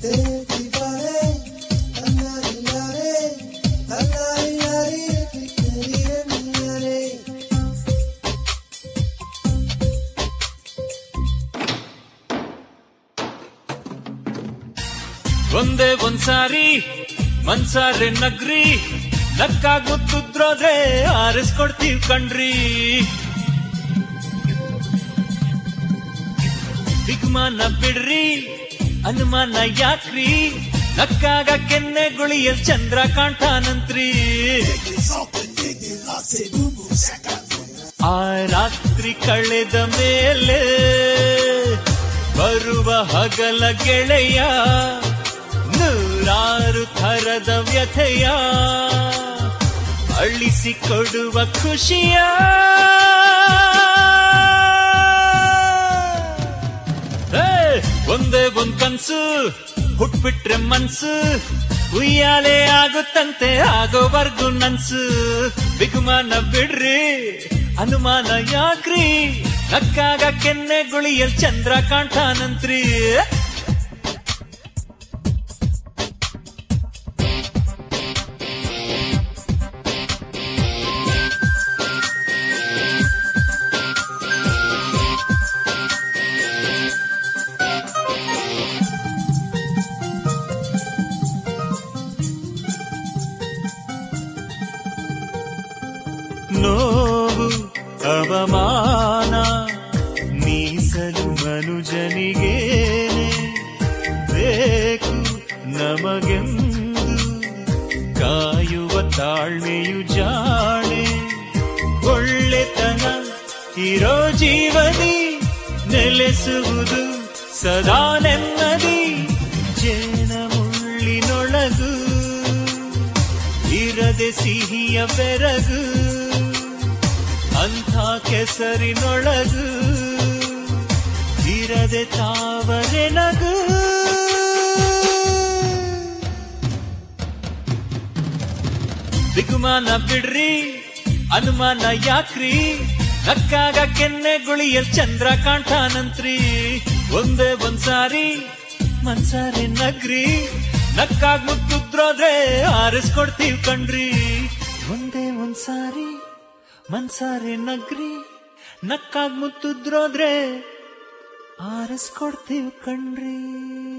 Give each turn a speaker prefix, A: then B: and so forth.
A: ಒಂದೇ ಒಂದ್ಸಾರಿ ಮನ್ಸಾರೆ ನಗ್ರಿ ನಕ್ಕಾಗ್ ಮುತ್ತುದ್ರೋದ್ರೆ ಆರಿಸ್ಕೊಡ್ತೀವ್ ಕಣ್ರಿ ಬಿಗ್ಮಾನ ಬಿಡ್ರಿ ಅನುಮಾನ ಯಾಕ್ರಿ ನಕ್ಕಾಗ ಕೆನ್ನೆ ಗುಳಿಯಲ್ ಚಂದ್ರ ಕಾಣ್ತಾನಂತ್ರಿ ಆ ರಾತ್ರಿ ಕಳೆದ ಮೇಲೆ ಬರುವ ಹಗಲ ಗೆಳೆಯ ನೂರಾರು ಥರದ ವ್ಯಥೆಯ ಅಳಿಸಿಕೊಡುವ ಖುಷಿಯ ಹೇ, ಒಂದೇ ಒಂದ್ ಕನ್ಸು ಹುಟ್ಬಿಟ್ರೆ ಮನ್ಸು ಉಯ್ಯಾಲೆ ಆಗುತ್ತಂತೆ ಆಗೋವರ್ಗು ನನ್ಸು ಬಿಗುಮಾನ ಬಿಡ್ರಿ ಅನುಮಾನ ಯಾಕ್ರಿ ನಕ್ಕಾಗ ಕೆನ್ನೆ ಗುಳಿಯಲ್ ಚಂದ್ರ ಕಾಣ್ತಾನಂತ್ರಿ ನೋವು ಅವಮಾನ ಮೀಸಲು ಮನುಜನಿಗೇನೆ ಬೇಕು ನಮಗೆಂದು ಕಾಯುವ ತಾಳ್ಮೆಯು ಜಾಣೆ ಒಳ್ಳೆತನ ಇರೋ ಜೀವನಿ ನೆಲೆಸುವುದು ಸದಾ ನೆಮ್ಮದಿ ಜೇನ ಮುಳ್ಳಿನೊಳಗು ಇರದೆ ಸಿಹಿಯ ಬೆರಗು ಅಂಥ ಕೆಸರಿನೊಳಗು ಇರದೆ ತಾವರೆ ನಗು ಬಿಗುಮಾನ ಬಿಡ್ರಿ ಅನುಮಾನ ಯಾಕ್ರಿ ನಕ್ಕಾಗ ಕೆನ್ನೆ ಗುಳಿಯಲ್ ಚಂದ್ರ ಕಾಣ್ತಾನಂತ್ರಿ ಒಂದೇ ಒಂದ್ಸಾರಿ ಮನ್ಸಾರಿ ನಗ್ರಿ ನಕ್ಕಾಗ್ ಮುತ್ತುದ್ರೋದ್ರೆ ಆರಿಸ್ಕೊಡ್ತೀವ್ ಕಣ್ರಿ ಒಂದೇ ಒಂದ್ಸಾರಿ ಮನ್ಸಾರಿ ನಗ್ರಿ ನಕ್ಕಾಗ್ ಮುತ್ತುದ್ರೋದ್ರೆ ಆರಿಸ್ಕೊಡ್ತೀವ್ ಕಣ್ರಿ